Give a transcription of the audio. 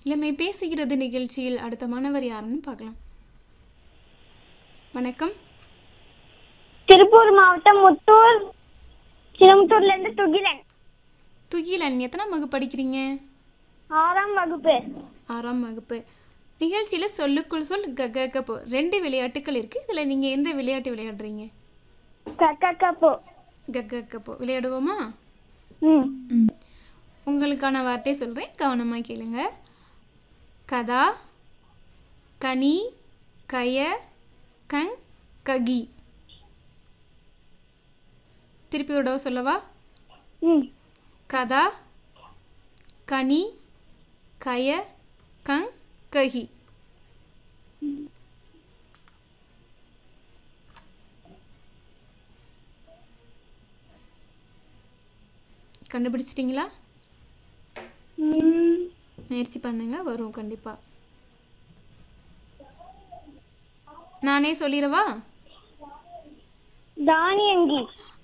இளமை பேசுகிறது நிகழ்ச்சியில் அடுத்த மாணவர் யாருன்னு பார்க்கலாம் வணக்கம் திருப்பூர் மாவட்டம் முத்தூர் சிலம்புத்தூர்ல இருந்து துகிலன் துகிலன் எத்தனை வகுப்பு படிக்கிறீங்க ஆறாம் வகுப்பு ஆறாம் வகுப்பு நிகழ்ச்சியில் சொல்லுக்குள் சொல் கக கப்போ ரெண்டு விளையாட்டுகள் இருக்குது இதில் நீங்கள் எந்த விளையாட்டு விளையாடுறீங்க கக்கக்கப்போ கக கப்போ விளையாடுவோமா ம் ம் உங்களுக்கான வார்த்தை சொல்கிறேன் கவனமாக கேளுங்க கதா கனி கய கங் ககி திருப்பி விடவா சொல்லவா ம் கதா கனி கய கங் கஹி கண்டுபிடிச்சிட்டிங்களா ம். முயற்சி பண்ணுங்க வரும் கண்டிப்பாக நானே சொல்லிடவா தானியங்கி